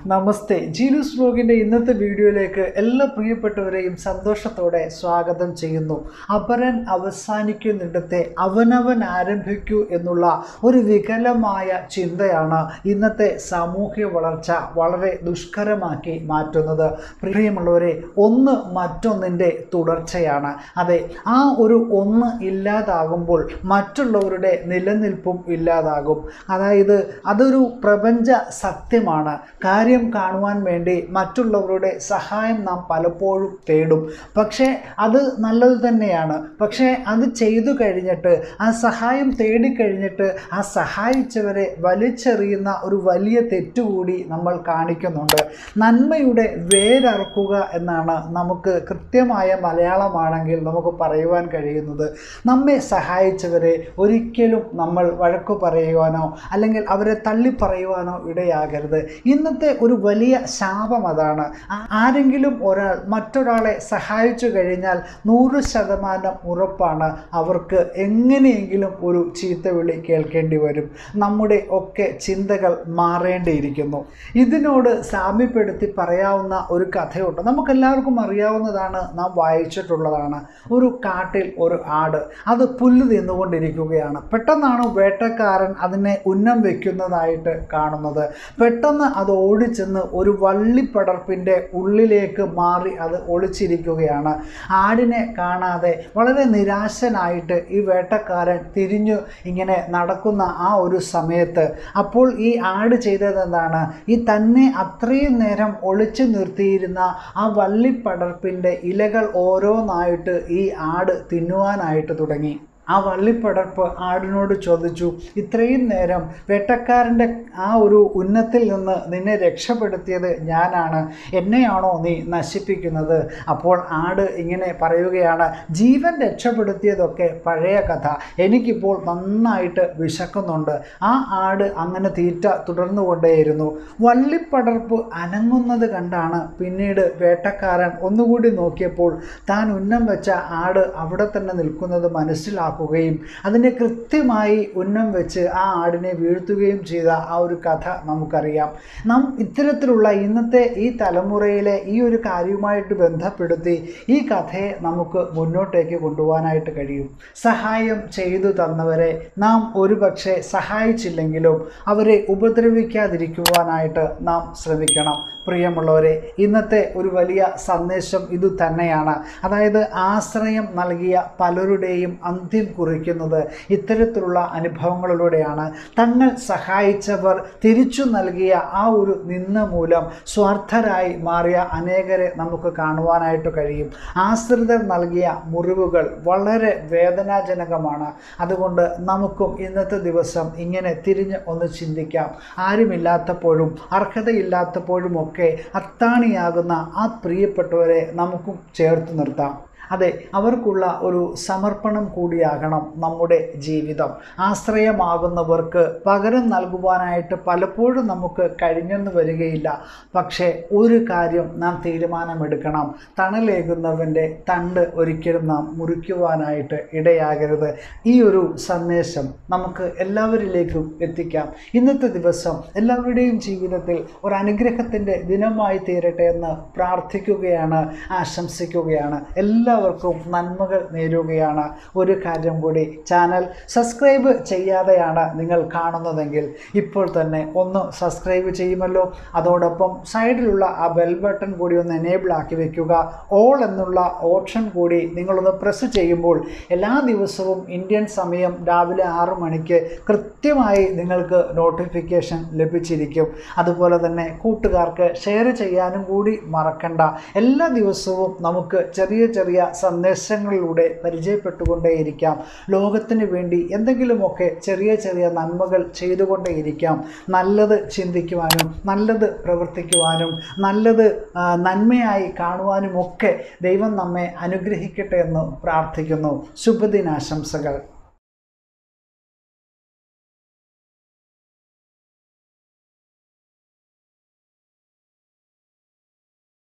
നമസ്തേ ജീനൂസ് ബ്ലോഗിൻ്റെ ഇന്നത്തെ വീഡിയോയിലേക്ക് എല്ലാ പ്രിയപ്പെട്ടവരെയും സന്തോഷത്തോടെ സ്വാഗതം ചെയ്യുന്നു അപരൻ അവസാനിക്കുന്നിടത്തെ അവനവൻ ആരംഭിക്കൂ എന്നുള്ള ഒരു വികലമായ ചിന്തയാണ് ഇന്നത്തെ സാമൂഹ്യ വളർച്ച വളരെ ദുഷ്കരമാക്കി മാറ്റുന്നത് പ്രിയമുള്ളവരെ ഒന്ന് മറ്റൊന്നിൻ്റെ തുടർച്ചയാണ് അതെ ആ ഒരു ഒന്ന് ഇല്ലാതാകുമ്പോൾ മറ്റുള്ളവരുടെ നിലനിൽപ്പും ഇല്ലാതാകും അതായത് അതൊരു പ്രപഞ്ച സത്യമാണ് കാര്യം കാണുവാൻ വേണ്ടി മറ്റുള്ളവരുടെ സഹായം നാം പലപ്പോഴും തേടും പക്ഷേ അത് നല്ലത് തന്നെയാണ് പക്ഷേ അത് ചെയ്തു കഴിഞ്ഞിട്ട് ആ സഹായം തേടിക്കഴിഞ്ഞിട്ട് ആ സഹായിച്ചവരെ വലിച്ചെറിയുന്ന ഒരു വലിയ തെറ്റുകൂടി നമ്മൾ കാണിക്കുന്നുണ്ട് നന്മയുടെ വേരറുക്കുക എന്നാണ് നമുക്ക് കൃത്യമായ മലയാളമാണെങ്കിൽ നമുക്ക് പറയുവാൻ കഴിയുന്നത് നമ്മെ സഹായിച്ചവരെ ഒരിക്കലും നമ്മൾ വഴക്കു പറയുവാനോ അല്ലെങ്കിൽ അവരെ തള്ളി പറയുവാനോ ഇടയാകരുത് ഇന്നത്തെ ഒരു വലിയ ശാപം അതാണ് ആ- ആരെങ്കിലും ഒരാൾ മറ്റൊരാളെ സഹായിച്ചു കഴിഞ്ഞാൽ നൂറ് ശതമാനം ഉറപ്പാണ് അവർക്ക് എങ്ങനെയെങ്കിലും ഒരു ചീത്തവിളി കേൾക്കേണ്ടി വരും നമ്മുടെ ഒക്കെ ചിന്തകൾ മാറേണ്ടിയിരിക്കുന്നു ഇതിനോട് സാമ്യപ്പെടുത്തി പറയാവുന്ന ഒരു കഥയുണ്ട് നമുക്കെല്ലാവർക്കും അറിയാവുന്നതാണ് നാം വായിച്ചിട്ടുള്ളതാണ് ഒരു കാട്ടിൽ ഒരു ആട് അത് പുല്ല് തിന്നുകൊണ്ടിരിക്കുകയാണ് പെട്ടെന്നാണ് വേട്ടക്കാരൻ അതിനെ ഉന്നം വെക്കുന്നതായിട്ട് കാണുന്നത് പെട്ടെന്ന് അത് ഓടിച്ചെന്ന് ഒരു വള്ളിപ്പടർപ്പിൻ്റെ ഉള്ളിലേക്ക് മാറി അത് ഒളിച്ചിരിക്കുകയാണ് ആടിനെ കാണാതെ വളരെ നിരാശനായിട്ട് ഈ വേട്ടക്കാരൻ തിരിഞ്ഞു ഇങ്ങനെ നടക്കുന്ന ആ ഒരു സമയത്ത് അപ്പോൾ ഈ ആട് ചെയ്തത് എന്താണ് ഈ തന്നെ അത്രയും നേരം ഒളിച്ചു നിർത്തിയിരുന്ന ആ വള്ളിപ്പടർപ്പിൻ്റെ ഇലകൾ ഓരോന്നായിട്ട് ഈ ആട് തിന്നുവാനായിട്ട് തുടങ്ങി ആ വള്ളിപ്പടർപ്പ് ആടിനോട് ചോദിച്ചു ഇത്രയും നേരം വേട്ടക്കാരൻ്റെ ആ ഒരു ഉന്നത്തിൽ നിന്ന് നിന്നെ രക്ഷപ്പെടുത്തിയത് ഞാനാണ് എന്നെയാണോ നീ നശിപ്പിക്കുന്നത് അപ്പോൾ ആട് ഇങ്ങനെ പറയുകയാണ് ജീവൻ രക്ഷപ്പെടുത്തിയതൊക്കെ പഴയ കഥ എനിക്കിപ്പോൾ നന്നായിട്ട് വിശക്കുന്നുണ്ട് ആ ആട് അങ്ങനെ തീറ്റ തുടർന്നുകൊണ്ടേയിരുന്നു വള്ളിപ്പടർപ്പ് അനങ്ങുന്നത് കണ്ടാണ് പിന്നീട് വേട്ടക്കാരൻ ഒന്നുകൂടി നോക്കിയപ്പോൾ താൻ ഉന്നം വെച്ച ആട് അവിടെ തന്നെ നിൽക്കുന്നത് മനസ്സിലാക്കുകയും അതിനെ കൃത്യമായി ഉന്നം വെച്ച് ആ ആടിനെ വീഴ്ത്തുകയും ചെയ്ത ആ ഒരു കഥ നമുക്കറിയാം നാം ഇത്തരത്തിലുള്ള ഇന്നത്തെ ഈ തലമുറയിലെ ഈ ഒരു കാര്യവുമായിട്ട് ബന്ധപ്പെടുത്തി ഈ കഥയെ നമുക്ക് മുന്നോട്ടേക്ക് കൊണ്ടുപോകാനായിട്ട് കഴിയും സഹായം ചെയ്തു തന്നവരെ നാം ഒരുപക്ഷെ സഹായിച്ചില്ലെങ്കിലും അവരെ ഉപദ്രവിക്കാതിരിക്കുവാനായിട്ട് നാം ശ്രമിക്കണം പ്രിയമുള്ളവരെ ഇന്നത്തെ ഒരു വലിയ സന്ദേശം ഇത് തന്നെയാണ് അതായത് ആശ്രയം നൽകിയ പലരുടെയും അന്ത്യം കുറിക്കുന്നത് ഇത്തരത്തിലുള്ള അനുഭവങ്ങളിലൂടെയാണ് തങ്ങൾ സഹായിച്ചവർ തിരിച്ചു നൽകിയ ആ ഒരു നിന്ന മൂലം സ്വാർത്ഥരായി മാറിയ അനേകരെ നമുക്ക് കാണുവാനായിട്ട് കഴിയും ആശ്രിതർ നൽകിയ മുറിവുകൾ വളരെ വേദനാജനകമാണ് അതുകൊണ്ട് നമുക്കും ഇന്നത്തെ ദിവസം ഇങ്ങനെ തിരിഞ്ഞ് ഒന്ന് ചിന്തിക്കാം ആരുമില്ലാത്തപ്പോഴും അർഹതയില്ലാത്തപ്പോഴും ഒക്കെ അത്താണിയാകുന്ന ആ പ്രിയപ്പെട്ടവരെ നമുക്കും ചേർത്ത് നിർത്താം അതെ അവർക്കുള്ള ഒരു സമർപ്പണം കൂടിയാകണം നമ്മുടെ ജീവിതം ആശ്രയമാകുന്നവർക്ക് പകരം നൽകുവാനായിട്ട് പലപ്പോഴും നമുക്ക് കഴിഞ്ഞെന്ന് വരികയില്ല പക്ഷേ ഒരു കാര്യം നാം തീരുമാനമെടുക്കണം തണലേകുന്നവൻ്റെ തണ്ട് ഒരിക്കലും നാം മുറിക്കുവാനായിട്ട് ഇടയാകരുത് ഈ ഒരു സന്ദേശം നമുക്ക് എല്ലാവരിലേക്കും എത്തിക്കാം ഇന്നത്തെ ദിവസം എല്ലാവരുടെയും ജീവിതത്തിൽ ഒരു അനുഗ്രഹത്തിൻ്റെ ദിനമായി തീരട്ടെ എന്ന് പ്രാർത്ഥിക്കുകയാണ് ആശംസിക്കുകയാണ് എല്ലാവർക്കും നന്മകൾ നേരുകയാണ് ഒരു കാര്യം കൂടി ചാനൽ സബ്സ്ക്രൈബ് ചെയ്യാതെയാണ് നിങ്ങൾ കാണുന്നതെങ്കിൽ ഇപ്പോൾ തന്നെ ഒന്ന് സബ്സ്ക്രൈബ് ചെയ്യുമല്ലോ അതോടൊപ്പം സൈഡിലുള്ള ആ ബെൽ ബട്ടൺ കൂടി ഒന്ന് എനേബിൾ ആക്കി വെക്കുക ഓൾ എന്നുള്ള ഓപ്ഷൻ കൂടി നിങ്ങളൊന്ന് പ്രസ് ചെയ്യുമ്പോൾ എല്ലാ ദിവസവും ഇന്ത്യൻ സമയം രാവിലെ ആറു മണിക്ക് കൃത്യമായി നിങ്ങൾക്ക് നോട്ടിഫിക്കേഷൻ ലഭിച്ചിരിക്കും അതുപോലെ തന്നെ കൂട്ടുകാർക്ക് ഷെയർ ചെയ്യാനും കൂടി മറക്കണ്ട എല്ലാ ദിവസവും നമുക്ക് ചെറിയ ചെറിയ സന്ദേശങ്ങളിലൂടെ പരിചയപ്പെട്ടുകൊണ്ടേയിരിക്കാം ലോകത്തിന് വേണ്ടി എന്തെങ്കിലുമൊക്കെ ചെറിയ ചെറിയ നന്മകൾ ചെയ്തുകൊണ്ടേയിരിക്കാം നല്ലത് ചിന്തിക്കുവാനും നല്ലത് പ്രവർത്തിക്കുവാനും നല്ലത് ആ, നന്മയായി കാണുവാനുമൊക്കെ ദൈവം നമ്മെ അനുഗ്രഹിക്കട്ടെ എന്ന് പ്രാർത്ഥിക്കുന്നു ശുഭദിനാശംസകൾ